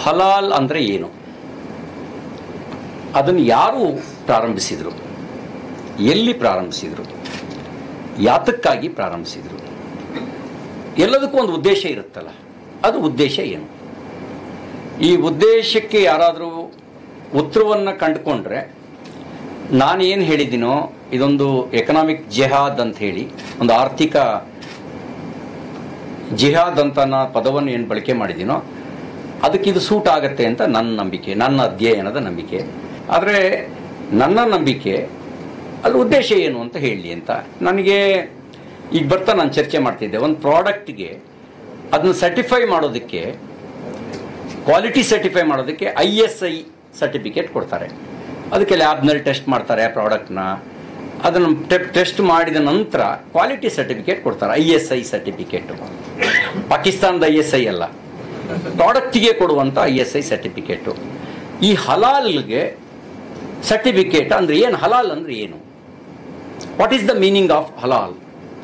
ಹಲಾಲ್ ಅಂದರೆ ಏನು ಅದನ್ನು ಯಾರು ಪ್ರಾರಂಭಿಸಿದರು ಎಲ್ಲಿ ಪ್ರಾರಂಭಿಸಿದರು ಯಾತಕ್ಕಾಗಿ ಪ್ರಾರಂಭಿಸಿದರು ಎಲ್ಲದಕ್ಕೂ ಒಂದು ಉದ್ದೇಶ ಇರುತ್ತಲ್ಲ ಅದು ಉದ್ದೇಶ ಏನು ಈ ಉದ್ದೇಶಕ್ಕೆ ಯಾರಾದರೂ ಉತ್ತರವನ್ನು ಕಂಡುಕೊಂಡ್ರೆ ನಾನು ಏನು ಹೇಳಿದ್ದೀನೋ ಇದೊಂದು ಎಕನಾಮಿಕ್ ಜೆಹಾದ್ ಅಂತ ಹೇಳಿ ಒಂದು ಆರ್ಥಿಕ ಜಿಹಾದ್ ಅಂತ ನಾ ಪದವನ್ನು ಏನು ಬಳಕೆ ಮಾಡಿದ್ದೀನೋ ಅದಕ್ಕೆ ಇದು ಸೂಟ್ ಆಗತ್ತೆ ಅಂತ ನನ್ನ ನಂಬಿಕೆ ನನ್ನ ಅಧ್ಯಯನದ ನಂಬಿಕೆ ಆದರೆ ನನ್ನ ನಂಬಿಕೆ ಅಲ್ಲಿ ಉದ್ದೇಶ ಏನು ಅಂತ ಹೇಳಲಿ ಅಂತ ನನಗೆ ಈಗ ಬರ್ತಾ ನಾನು ಚರ್ಚೆ ಮಾಡ್ತಿದ್ದೆ ಒಂದು ಪ್ರಾಡಕ್ಟ್ಗೆ ಅದನ್ನು ಸರ್ಟಿಫೈ ಮಾಡೋದಕ್ಕೆ ಕ್ವಾಲಿಟಿ ಸರ್ಟಿಫೈ ಮಾಡೋದಕ್ಕೆ ಐ ಎಸ್ ಐ ಸರ್ಟಿಫಿಕೇಟ್ ಕೊಡ್ತಾರೆ ಅದಕ್ಕೆ ಲ್ಯಾಬ್ನಲ್ಲಿ ಟೆಸ್ಟ್ ಮಾಡ್ತಾರೆ ಪ್ರಾಡಕ್ಟ್ನ ಅದನ್ನು ಟೆಸ್ಟ್ ಮಾಡಿದ ನಂತರ ಕ್ವಾಲಿಟಿ ಸರ್ಟಿಫಿಕೇಟ್ ಕೊಡ್ತಾರೆ ಐ ಎಸ್ ಐ ಸರ್ಟಿಫಿಕೇಟು ಪಾಕಿಸ್ತಾನದ ಐ ಎಸ್ ಐ ಅಲ್ಲ ಪ್ರಾಡಕ್ಟಿಗೆ ಕೊಡುವಂಥ ಐ ಎಸ್ ಐ ಸರ್ಟಿಫಿಕೇಟು ಈ ಹಲಾಲ್ಗೆ ಸರ್ಟಿಫಿಕೇಟ್ ಅಂದರೆ ಏನು ಹಲಾಲ್ ಅಂದರೆ ಏನು what is the meaning of ಹಲಾಲ್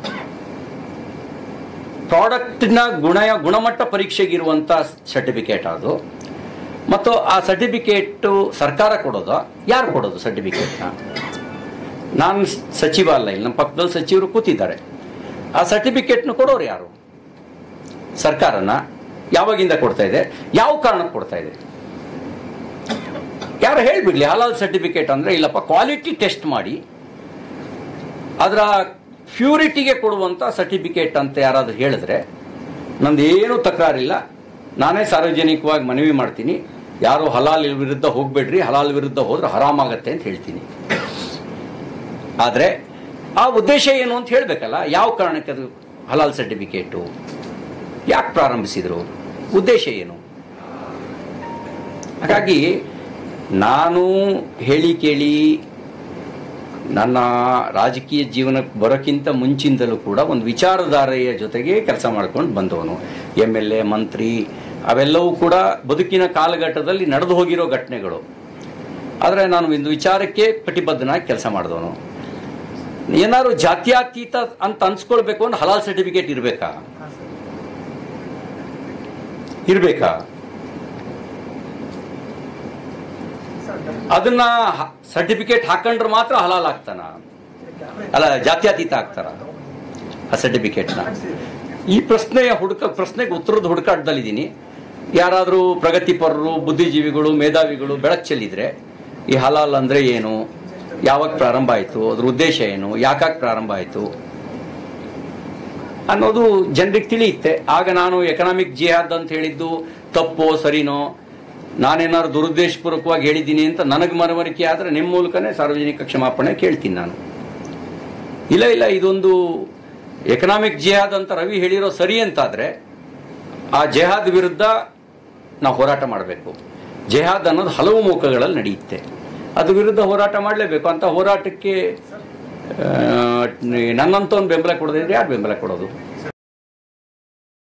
ಪ್ರಾಡಕ್ಟ್ನ ಗುಣ ಗುಣಮಟ್ಟ ಪರೀಕ್ಷೆಗಿರುವಂಥ ಸರ್ಟಿಫಿಕೇಟ್ ಅದು ಮತ್ತು ಆ ಸರ್ಟಿಫಿಕೇಟು ಸರ್ಕಾರ ಕೊಡೋದು ಯಾರು ಕೊಡೋದು ಸರ್ಟಿಫಿಕೇಟ್ನ ನಾನು ಸಚಿವ ಅಲ್ಲ ಇಲ್ಲಿ ನಮ್ಮ ಪಕ್ಕದಲ್ಲಿ ಸಚಿವರು ಕೂತಿದ್ದಾರೆ ಆ ಸರ್ಟಿಫಿಕೇಟ್ನ ಕೊಡೋರು ಯಾರು ಸರ್ಕಾರನ ಯಾವಾಗಿಂದ ಕೊಡ್ತಾ ಇದೆ ಯಾವ ಕಾರಣಕ್ಕೆ ಕೊಡ್ತಾ ಇದೆ ಯಾರು ಹೇಳ್ಬಿಡ್ಲಿ ಹಲಾಲ್ ಸರ್ಟಿಫಿಕೇಟ್ ಅಂದರೆ ಇಲ್ಲಪ್ಪ ಕ್ವಾಲಿಟಿ ಟೆಸ್ಟ್ ಮಾಡಿ ಅದರ ಪ್ಯೂರಿಟಿಗೆ ಕೊಡುವಂಥ ಸರ್ಟಿಫಿಕೇಟ್ ಅಂತ ಯಾರಾದರೂ ಹೇಳಿದ್ರೆ ನಂದು ಏನೂ ತಕರಾರಿಲ್ಲ ನಾನೇ ಸಾರ್ವಜನಿಕವಾಗಿ ಮನವಿ ಮಾಡ್ತೀನಿ ಯಾರು ಹಲಾಲ್ ವಿರುದ್ಧ ಹೋಗ್ಬೇಡ್ರಿ ಹಲಾಲ್ ವಿರುದ್ಧ ಹೋದ್ರೆ ಹರಾಮಾಗತ್ತೆ ಅಂತ ಹೇಳ್ತೀನಿ ಆದರೆ ಆ ಉದ್ದೇಶ ಏನು ಅಂತ ಹೇಳಬೇಕಲ್ಲ ಯಾವ ಕಾರಣಕ್ಕೆ ಅದು ಹಲಾಲ್ ಸರ್ಟಿಫಿಕೇಟು ಯಾಕೆ ಪ್ರಾರಂಭಿಸಿದರು ಉದ್ದೇಶ ಏನು ಹಾಗಾಗಿ ನಾನು ಹೇಳಿ ಕೇಳಿ ನನ್ನ ರಾಜಕೀಯ ಜೀವನಕ್ಕೆ ಬರೋಕ್ಕಿಂತ ಮುಂಚಿಂದಲೂ ಕೂಡ ಒಂದು ವಿಚಾರಧಾರೆಯ ಜೊತೆಗೆ ಕೆಲಸ ಮಾಡ್ಕೊಂಡು ಬಂದವನು ಎಮ್ ಎಲ್ ಎ ಮಂತ್ರಿ ಅವೆಲ್ಲವೂ ಕೂಡ ಬದುಕಿನ ಕಾಲಘಟ್ಟದಲ್ಲಿ ನಡೆದು ಹೋಗಿರೋ ಘಟನೆಗಳು ಆದರೆ ನಾನು ಒಂದು ವಿಚಾರಕ್ಕೆ ಕಟಿಬದ್ಧನಾಗಿ ಕೆಲಸ ಮಾಡಿದವನು ಏನಾದ್ರು ಜಾತ್ಯತೀತ ಅಂತ ಅನ್ಸ್ಕೊಳ್ಬೇಕು ಅಂದ್ರೆ ಹಲಾಲ್ ಸರ್ಟಿಫಿಕೇಟ್ ಇರಬೇಕಾ ಇರಬೇಕಾ ಅದನ್ನ ಸರ್ಟಿಫಿಕೇಟ್ ಹಾಕೊಂಡ್ರೆ ಮಾತ್ರ ಹಲಾಲ್ ಆಗ್ತಾನ ಅಲ್ಲ ಜಾತ್ಯತೀತ ಆಗ್ತಾರ ಆ ಸರ್ಟಿಫಿಕೇಟ್ನ ಈ ಪ್ರಶ್ನೆಯ ಹುಡುಕ ಪ್ರಶ್ನೆಗೆ ಉತ್ತರದ ಹುಡುಕಾಟದಲ್ಲಿದ್ದೀನಿ ಯಾರಾದರೂ ಪ್ರಗತಿಪರರು ಬುದ್ಧಿಜೀವಿಗಳು ಮೇಧಾವಿಗಳು ಬೆಳಕು ಚೆಲ್ಲಿದ್ರೆ ಈ ಹಲಾಲ್ ಅಂದರೆ ಏನು ಯಾವಾಗ ಪ್ರಾರಂಭ ಆಯಿತು ಅದ್ರ ಉದ್ದೇಶ ಏನು ಯಾಕಾಗಿ ಪ್ರಾರಂಭ ಆಯಿತು ಅನ್ನೋದು ಜನರಿಗೆ ತಿಳಿಯುತ್ತೆ ಆಗ ನಾನು ಎಕನಾಮಿಕ್ ಜಿಹಾದ್ ಅಂತ ಹೇಳಿದ್ದು ತಪ್ಪೋ ಸರಿನೋ ನಾನೇನಾದ್ರು ದುರುದ್ದೇಶಪೂರ್ವಕವಾಗಿ ಹೇಳಿದ್ದೀನಿ ಅಂತ ನನಗೆ ಮನವರಿಕೆ ಆದರೆ ನಿಮ್ಮ ಮೂಲಕನೇ ಸಾರ್ವಜನಿಕ ಕ್ಷಮಾಪಣೆ ಕೇಳ್ತೀನಿ ನಾನು ಇಲ್ಲ ಇಲ್ಲ ಇದೊಂದು ಎಕನಾಮಿಕ್ ಜಿಹಾದ್ ಅಂತ ರವಿ ಹೇಳಿರೋ ಸರಿ ಅಂತಾದರೆ ಆ ಜೆಹಾದ್ ವಿರುದ್ಧ ನಾವು ಹೋರಾಟ ಮಾಡಬೇಕು ಜೆಹಾದ್ ಅನ್ನೋದು ಹಲವು ಮುಖಗಳಲ್ಲಿ ನಡೆಯುತ್ತೆ ಅದ್ರ ವಿರುದ್ಧ ಹೋರಾಟ ಮಾಡಲೇಬೇಕು ಅಂತ ಹೋರಾಟಕ್ಕೆ ಆ, ನನ್ನಂತವನು ಬೆಂಬಲ ಕೊಡದಿದ್ರೆ ಯಾರು ಬೆಂಬಲ ಕೊಡೋದು